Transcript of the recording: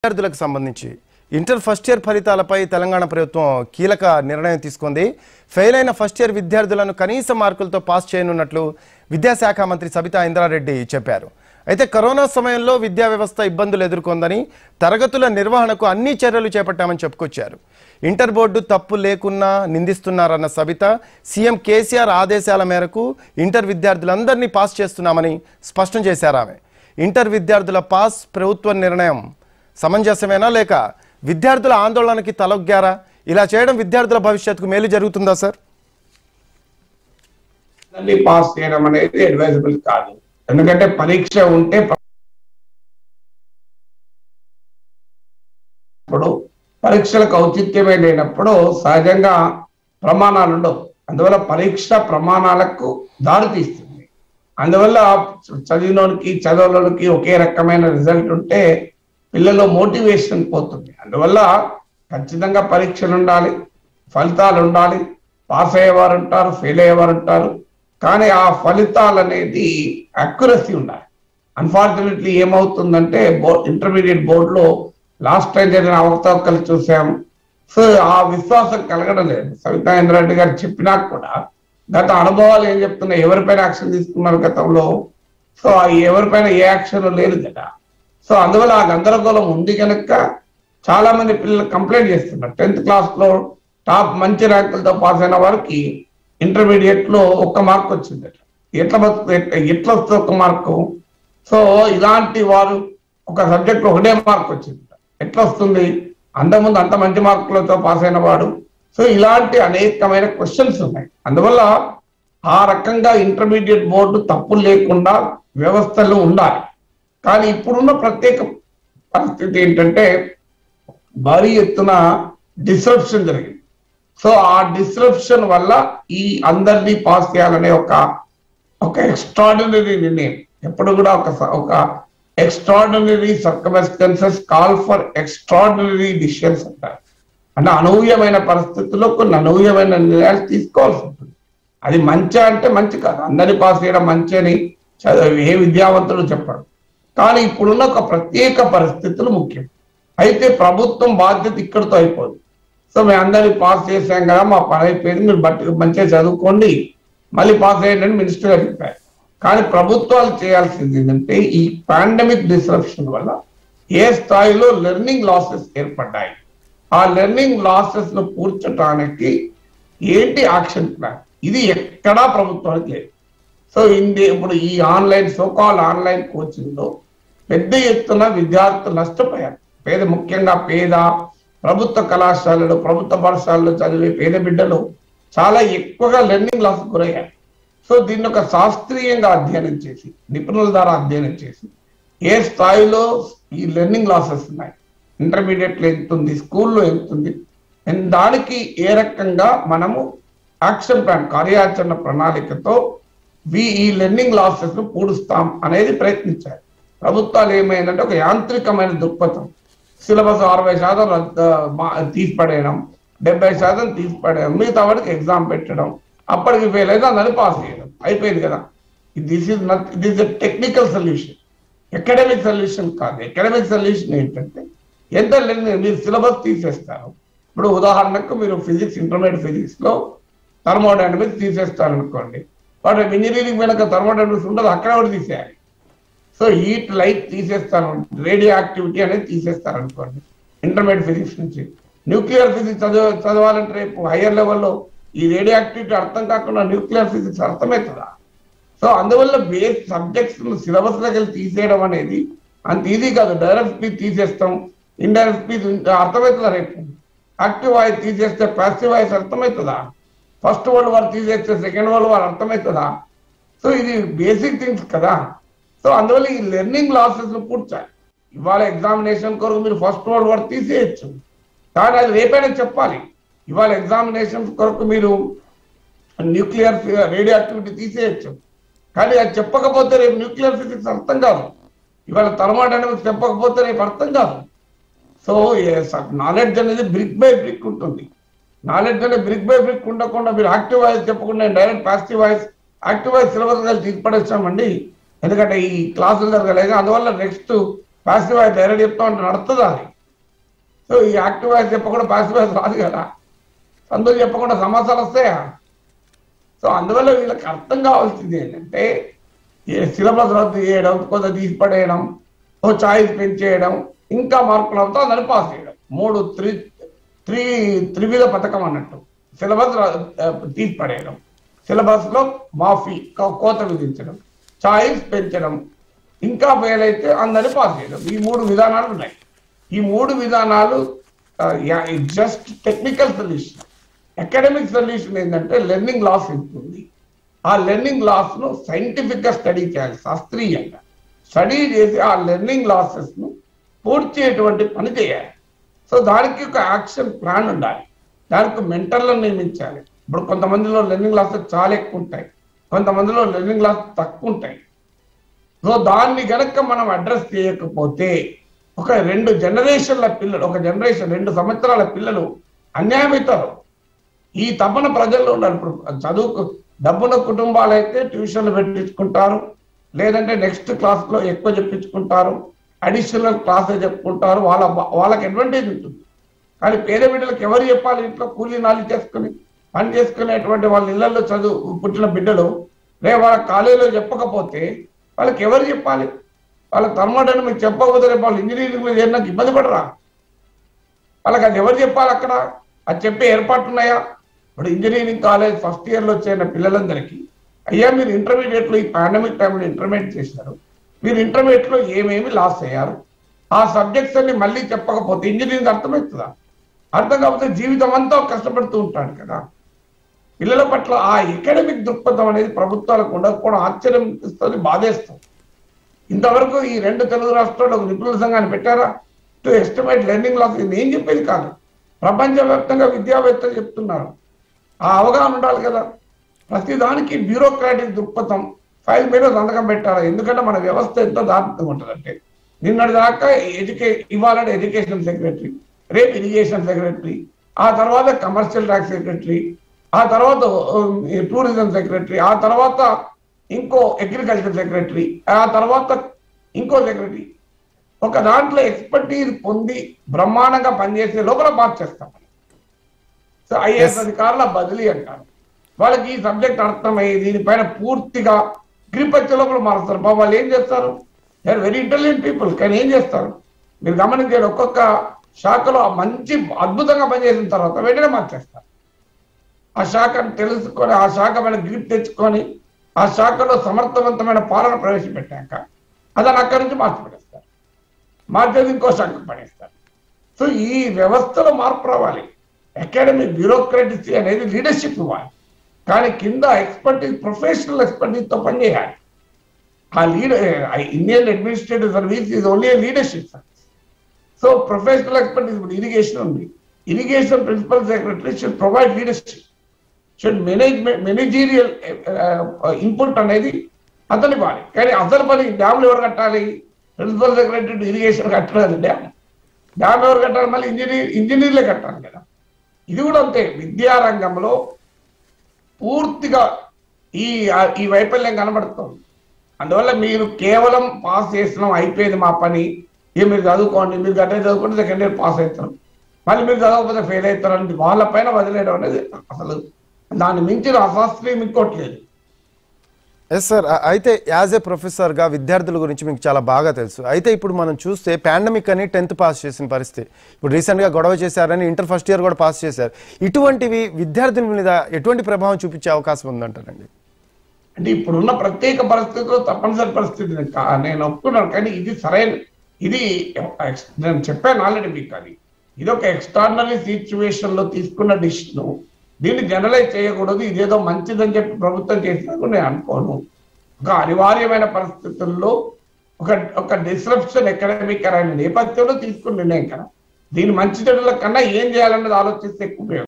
విద్యార్థులకు సంబంధించి inter first year ఫలితాలపై తెలంగాణ ప్రభుత్వం కీలక నిర్ణయం తీసుకుంది ఫెయిల్ అయిన ఫస్ట్ ఇయర్ విద్యార్థులను కనీస మార్కులతో పాస్ చేయనున్నట్లు విద్యాశాఖ మంత్రి సబితా ఇంద్రారెడ్డి చెప్పారు అయితే కరోనా సమయంలో విద్యా వ్యవస్థ ఇబ్బందులు ఎదుర్కొందని తరగతుల నిర్వహణకు అన్ని చర్యలు చేపట్టామని చెప్పుకొచ్చారు ఇంటర్ బోర్డు తప్పు లేకున్నా నిందిస్తున్నారన్న సబిత సీఎం కేసీఆర్ ఆదేశాల మేరకు ఇంటర్ విద్యార్థులందరినీ పాస్ చేస్తున్నామని స్పష్టం చేశారు ఆమె ఇంటర్ విద్యార్థుల పాస్ ప్రభుత్వ నిర్ణయం సమంజసమేనా లేక విద్యార్థుల ఆందోళనకి తలొగ్గారా ఇలా చేయడం విద్యార్థుల భవిష్యత్తుకు మేలు జరుగుతుందా సార్ అందరినీ పాస్ చేయడం అనేది అడ్వైజబుల్ కాదు ఎందుకంటే పరీక్ష ఉంటే ఇప్పుడు పరీక్షలకు ఔచిత్యమే లేనప్పుడు సహజంగా ప్రమాణాలు ఉండవు అందువల్ల పరీక్ష ప్రమాణాలకు దారి తీస్తుంది అందువల్ల చదివినోనికి చదవలోనికి ఒకే రకమైన రిజల్ట్ ఉంటే పిల్లలు మోటివేషన్ పోతుంది అందువల్ల ఖచ్చితంగా పరీక్షలు ఉండాలి ఫలితాలు ఉండాలి పాస్ అయ్యేవారు ఉంటారు ఫెయిల్ అయ్యేవారు ఉంటారు కానీ ఆ ఫలితాలు అనేది అక్యురసీ ఉండాలి అన్ఫార్చునేట్లీ ఏమవుతుందంటే బోర్డ్ ఇంటర్మీడియట్ బోర్డులో లాస్ట్ టైం జరిగిన అవకతవకలు చూసాం సో ఆ విశ్వాసం కలగడం లేదు సవితా ఇంద్రారెడ్డి గారు చెప్పినా కూడా గత అనుభవాలు ఏం చెప్తున్నాయి ఎవరిపైన యాక్షన్ తీసుకున్నారు గతంలో సో ఆ ఎవరిపైన ఏ యాక్షన్ లేదు కదా సో అందువల్ల ఆ గందరగోళం ఉంది కనుక చాలా మంది పిల్లలు కంప్లైంట్ చేస్తున్నారు టెన్త్ క్లాస్ లో టాప్ మంచి ర్యాంకులతో పాస్ అయిన వారికి ఇంటర్మీడియట్ లో ఒక్క మార్క్ వచ్చిందట ఎట్లా బతుకు ఎట్లా- ఎట్లా వస్తుంది ఒక్క మార్కు సో ఇలాంటి వారు ఒక సబ్జెక్ట్ ఒకటే మార్క్ వచ్చింది ఎట్లా వస్తుంది అంతకుముందు అంత మంచి మార్కులతో పాస్ అయిన వాడు సో ఇలాంటి అనేకమైన క్వశ్చన్స్ ఉన్నాయి అందువల్ల ఆ రకంగా ఇంటర్మీడియట్ బోర్డు తప్పులు లేకుండా వ్యవస్థలు ఉండాలి కానీ ఇప్పుడున్న ప్రత్యేక పరిస్థితి ఏంటంటే భారీ ఎత్తున డిస్రప్షన్ జరిగింది సో ఆ డిస్రప్షన్ వల్ల ఈ అందరినీ పాస్ చేయాలనే ఒక ఒక ఎక్స్ట్రాడినరీ నిర్ణయం ఎప్పుడు కూడా ఒక స- ఒక extraordinary circumstances call for extraordinary decisions అంటారు అంటే అనూహ్యమైన పరిస్థితుల్లో కొన్ని అనూహ్యమైన నిర్ణయాలు తీసుకోవాల్సి ఉంటుంది అది మంచి అంటే మంచి కాదు అందరినీ పాస్ చేయడం మంచి అని చదివి ఏ విద్యావంతుడు చెప్పడు కానీ ఇప్పుడున్న ఒక ప్రత్యేక పరిస్థితులు ముఖ్యం అయితే ప్రభుత్వం బాధ్యత ఇక్కడితో అయిపోదు సో మేము అందరినీ పాస్ చేసాం కదా మా పని అయిపోయింది మీరు బట్టి మంచిగా చదువుకోండి మళ్ళీ పాస్ అయ్యండి అని మినిస్టర్ గారు చెప్పారు కానీ ప్రభుత్వాలు చేయాల్సింది ఏంటంటే ఈ పాండమిక్ డిస్రప్షన్ వల్ల ఏ స్థాయిలో లెర్నింగ్ లాసెస్ ఏర్పడ్డాయి ఆ లెర్నింగ్ లాసెస్ ను పూడ్చడానికి ఏంటి యాక్షన్ ప్లాన్ ఇది ఎక్కడా ప్రభుత్వానికి లేదు సో ఇంది ఇప్పుడు ఈ ఆన్లైన్ సోకాల్ ఆన్లైన్ కోచింగ్ లో పెద్ద ఎత్తున విద్యార్థులు నష్టపోయారు పేద ముఖ్యంగా పేద ప్రభుత్వ కళాశాలలు ప్రభుత్వ పాఠశాలలో చదివే పేద బిడ్డలు చాలా ఎక్కువగా లెర్నింగ్ లాస్ గురయ్యారు సో దీన్ని ఒక శాస్త్రీయంగా అధ్యయనం చేసి నిపుణుల ద్వారా అధ్యయనం చేసి ఏ స్థాయిలో ఈ లెర్నింగ్ లాసెస్ ఉన్నాయి ఇంటర్మీడియట్ లో ఎంత ఉంది స్కూల్లో ఎంత ఉంది and దానికి ఏ రకంగా మనము యాక్షన్ ప్లాన్ కార్యాచరణ ప్రణాళికతో వి ఈ లెర్నింగ్ లాసెస్ ను పూడుస్తాం అనేది ప్రయత్నించారు ప్రభుత్వాలు ఏమైందంటే ఒక యాంత్రికమైన దృక్పథం సిలబస్ అరవై శాతం రద్ద- మా- తీసి పడేయడం డెబ్బై శాతం తీసి పడేయడం మిగతా వాడికి ఎగ్జామ్ పెట్టడం అప్పటికి ఫెయిల్ అయితే అందరినీ పాస్ చేయడం అయిపోయింది కదా this is not this technical solution academic solution కాదు ఎకడమిక్ సొల్యూషన్ ఏంటంటే ఎంత లెర్నింగ్ మీరు సిలబస్ తీసేస్తారు ఇప్పుడు ఉదాహరణకు మీరు ఫిజిక్స్ ఇంటర్మీడియట్ ఫిజిక్స్ లో థర్మోడైనమిక్స్ తీసేస్తారు అనుకోండి బట్ ఇంజనీరింగ్ వెనక థర్మోడైనమిక్స్ ఉండదు అక్కడ కూడా తీసేయాలి సో హీట్ లైట్ తీసేస్తాను రేడియో యాక్టివిటీ అనేది తీసేస్తారు అనుకోండి ఇంటర్మీడియట్ ఫిజిక్స్ నుంచి న్యూక్లియర్ ఫిజిక్స్ చదవ చదవాలంటే రేపు హయ్యర్ లెవెల్లో ఈ రేడియో యాక్టివిటీ అర్థం కాకుండా న్యూక్లియర్ ఫిజిక్స్ అర్థమవుతుందా సో అందువల్ల బేస్ సబ్జెక్ట్స్ సిలబస్ దగ్గర తీసేయడం అనేది అంత ఈజీ కాదు డైరెక్ట్ స్పీచ్ తీసేస్తాం ఇండైరెక్ట్ స్పీచ్ అర్థమవుతుందా రేపు యాక్టివ్ వాయిస్ తీసేస్తే పాసివ్ వాయిస్ అర్థమవుతుందా ఫస్ట్ వరల్డ్ వార్ తీసేస్తే సెకండ్ వరల్డ్ వార్ అర్థమవుతుందా సో ఇది బేసిక్ థింగ్స్ కదా సో అందువల్ల ఈ లెర్నింగ్ లాసెస్ ను పూడ్చాలి ఇవాళ ఎగ్జామినేషన్ కొరకు మీరు ఫస్ట్ వరల్డ్ వార్ తీసేయచ్చు కానీ అది రేపైనా చెప్పాలి ఇవాళ ఎగ్జామినేషన్ కొరకు మీరు న్యూక్లియర్ రేడియో యాక్టివిటీ తీసేయచ్చు కానీ అది చెప్పకపోతే రేపు న్యూక్లియర్ ఫిజిక్స్ అర్థం కాదు ఇవాళ థర్మోడైనమిక్స్ చెప్పకపోతే రేపు అర్థం కాదు సో నాలెడ్జ్ అనేది బ్రిక్ బై బ్రిక్ ఉంటుంది నాలెడ్జ్ అనేది బ్రిక్ బై బ్రిక్ ఉండకుండా మీరు యాక్టివ్ వాయిస్ చెప్పకుండా direct positive voice active voice syllabus తీసిపడేస్తామండి ఎందుకంటే ఈ క్లాసులు జరగలేదు అందువల్ల నెక్స్ట్ పాజిటివ్ వాయిస్ డైరెక్ట్ చెప్తా ఉంటే నడుతుంది అది సో ఈ యాక్టివ్ వాయిస్ చెప్పకుండా పాసివ్ వాయిస్ రాదు కదా సందులు చెప్పకుండా సమస్యలు వస్తాయా సో అందువల్ల వీళ్ళకి అర్థం కావాల్సింది ఏంటంటే ఈ సిలబస్ రద్దు చేయడం కొంత తీసి పడేయడం ఓ చాయిస్ పెంచేయడం ఇంకా మార్కులు అవుతా అందరిని పాస్ చేయడం మూడు త్రి త్రీ త్రివిధ పథకం అన్నట్టు సిలబస్ తీసి పడేయడం సిలబస్ లో మాఫీ కో- కోత విధించడం చాయిస్ పెంచడం ఇంకా ఫెయిల్ అయితే అందరిని పాస్ చేయడం ఈ మూడు విధానాలు ఉన్నాయి ఈ మూడు విధానాలు just technical solution academic solution ఏంటంటే లెర్నింగ్ లాస్ ఉంటుంది ఆ లెర్నింగ్ లాస్ ను సైంటిఫిక్ గా స్టడీ చేయాలి శాస్త్రీయంగా స్టడీ చేసి ఆ లెర్నింగ్ లాసెస్ ను పూర్తి చేయటువంటి పని చేయాలి సో దానికి ఒక యాక్షన్ ప్లాన్ ఉండాలి దానికి మెంటర్లను నియమించాలి ఇప్పుడు కొంతమందిలో లెర్నింగ్ లాసెస్ చాలా ఎక్కువ ఉంటాయి కొంతమందిలో లెర్నింగ్ లాస్ తక్కువ ఉంటాయి సో దాన్ని గనక మనం అడ్రస్ చేయకపోతే ఒక రెండు జనరేషన్ల పిల్లలు ఒక జనరేషన్ రెండు సంవత్సరాల పిల్లలు అన్యాయమవుతారు ఈ తపన ప్రజల్లో ఉన్నారు ఇప్పుడు చదువుకు డబ్బున్న కుటుంబాలు అయితే ట్యూషన్లు పెట్టించుకుంటారు లేదంటే నెక్స్ట్ క్లాస్ లో ఎక్కువ చెప్పించుకుంటారు అడిషనల్ క్లాసెస్ చెప్పుకుంటారు వాళ్ళ వాళ్ళకి అడ్వాంటేజ్ ఉంటుంది కానీ పేద బిడ్డలకు ఎవరు చెప్పాలి ఇంట్లో కూలీ నాలి చేసుకుని పని చేసుకునేటువంటి వాళ్ళ ఇళ్లలో చదువు పుట్టిన బిడ్డలు రే వాళ్ళ కాలేజీలో చెప్పకపోతే వాళ్ళకి ఎవరు చెప్పాలి వాళ్ళ తర్మడని మీకు చెప్పకపోతే రేపు వాళ్ళు ఇంజనీరింగ్ లో చేరినాక ఇబ్బంది పడరా వాళ్ళకి అది ఎవరు చెప్పాలి అక్కడ అది చెప్పే ఏర్పాట్లు ఉన్నాయా ఇప్పుడు ఇంజనీరింగ్ కాలేజ్ ఫస్ట్ ఇయర్ లో చేరిన పిల్లలందరికీ అయ్యా మీరు ఇంటర్మీడియట్ లో ఈ పాండమిక్ టైంలో ఇంటర్మీడియట్ చేశారు మీరు ఇంటర్మీడియట్ లో ఏమేమి లాస్ అయ్యారు ఆ సబ్జెక్ట్స్ అన్ని మళ్ళీ చెప్పకపోతే ఇంజనీరింగ్ అర్థమవుతుందా అర్థం కాకపోతే జీవితం అంతా కష్టపడుతూ ఉంటాడు కదా పిల్లల పట్ల ఆ ఎకడమిక్ దృక్పథం అనేది ప్రభుత్వాలకు ఉండకపోవడం ఆశ్చర్యం ఇస్తుంది బాధేస్తుంది ఇంతవరకు ఈ రెండు తెలుగు రాష్ట్రాల్లో ఒక నిపుణుల సంఘాన్ని పెట్టారా టు ఎస్టిమేట్ లెర్నింగ్ లాస్ ఇది నేను చెప్పేది కాదు ప్రపంచవ్యాప్తంగా విద్యావేత్తలు చెప్తున్నారు ఆ అవగాహన ఉండాలి కదా ప్రతి దానికి బ్యూరోక్రాటిక్ దృక్పథం ఫైల్ మీద సంతకం పెట్టాలి ఎందుకంటే మన వ్యవస్థ ఎంత దారుణంగా ఉంటుందంటే నిన్నటి దాకా ఎడ్యుకే ఇవాళ ఎడ్యుకేషన్ సెక్రటరీ రేపు ఇరిగేషన్ సెక్రటరీ ఆ తర్వాత కమర్షియల్ ట్యాక్స్ సెక్రటరీ ఆ తర్వాత టూరిజం సెక్రటరీ ఆ తర్వాత ఇంకో అగ్రికల్చర్ సెక్రటరీ ఆ తర్వాత ఇంకో సెక్రటరీ ఒక దాంట్లో ఎక్స్పర్టీజ్ పొంది బ్రహ్మాండంగా పనిచేసే లోపల మార్చేస్తాం సో ఐఏఎస్ అధికారుల బదిలీ అంటారు వాళ్ళకి ఈ సబ్జెక్ట్ అర్థమయ్యి దీనిపైన పూర్తిగా గ్రిప్ వచ్చే లోపల మారుస్తారు బాబు వాళ్ళు ఏం చేస్తారు they are very intelligent people కానీ ఏం చేస్తారు మీరు గమనించండి ఒక్కొక్క శాఖలో మంచి అద్భుతంగా పనిచేసిన తర్వాత వెంటనే మార్చేస్తారు ఆ శాఖను తెలుసుకొని ఆ శాఖ మీద గ్రిప్ తెచ్చుకొని ఆ శాఖలో సమర్థవంతమైన పాలన ప్రవేశపెట్టాక అతను అక్కడి నుంచి మార్చిపడేస్తారు మార్చేది ఇంకో శాఖ పడేస్తారు సో ఈ వ్యవస్థలో మార్పు రావాలి అకాడమిక్ బ్యూరోక్రటసీ అనేది లీడర్షిప్ ఇవ్వాలి కానీ కింద ఎక్స్పర్టీస్ ప్రొఫెషనల్ ఎక్స్పర్టీస్ తో పనిచేయాలి ఆ leader Indian administrative service is only leadership service so professional expertise ఇప్పుడు ఇరిగేషన్ ఉంది irrigation principal secretary should provide leadership should management managerial input అనేది అతని పని కానీ అసలు పని డ్యామ్లు ఎవరు కట్టాలి ప్రిన్సిపల్ సెక్రటరీ ఇరిగేషన్ కట్టలేదు డ్యామ్ డ్యామ్ ఎవరు కట్టాలి మళ్ళీ ఇంజనీర్ ఇంజనీర్లే కట్టాలి కదా ఇది కూడా అంతే విద్యారంగంలో పూర్తిగా ఈ ఈ వైఫల్యం కనబడుతుంది అందువల్ల మీరు కేవలం పాస్ చేసినాం అయిపోయింది మా పని ఇక మీరు చదువుకోండి మీరు గట్టే చదువుకుంటే సెకండ్ ఇయర్ పాస్ అవుతారు మళ్ళీ మీరు చదవకపోతే ఫెయిల్ అవుతారని వాళ్ళ పైన వదిలేయడం అనేది అసలు దాన్ని మించిన అశాస్త్రీయం ఇంకోట్లేదు ఎస్ సార్ అయితే యాజ్ ఏ ప్రొఫెసర్గా విద్యార్థుల గురించి మీకు చాలా బాగా తెలుసు అయితే ఇప్పుడు మనం చూస్తే పాండమిక్ అని టెన్త్ పాస్ చేసిన పరిస్థితి ఇప్పుడు రీసెంట్గా గొడవ చేశారని ఇంటర్ ఫస్ట్ ఇయర్ కూడా పాస్ చేశారు ఇటువంటివి విద్యార్థుల మీద ఎటువంటి ప్రభావం చూపించే అవకాశం ఉందంటారండి అంటే ఇప్పుడున్న ప్రత్యేక పరిస్థితుల్లో తప్పనిసరి పరిస్థితి నేను కా- నేను ఒప్పుకున్నాను కానీ ఇది సరైన ఇది ఎక్స్- నేను చెప్పాను ఆల్రెడీ మీకు అది ఇది ఒక ఎక్స్ట్రాడినరీ సిచ్యువేషన్ లో తీసుకున్న డిసిషన్ దీన్ని జనరలైజ్ చేయకూడదు ఇదేదో మంచిదని చెప్పి ప్రభుత్వం చేసినట్టు నేను అనుకోను ఒక అనివార్యమైన పరిస్థితుల్లో ఒక ఒక డిస్రప్షన్ ఎకడమిక్ అయిన నేపథ్యంలో తీసుకున్న నిర్ణయం కదా దీని మంచి చెడుల కన్నా ఏం చేయాలన్నది ఆలోచిస్తే ఎక్కువ ఉపయోగం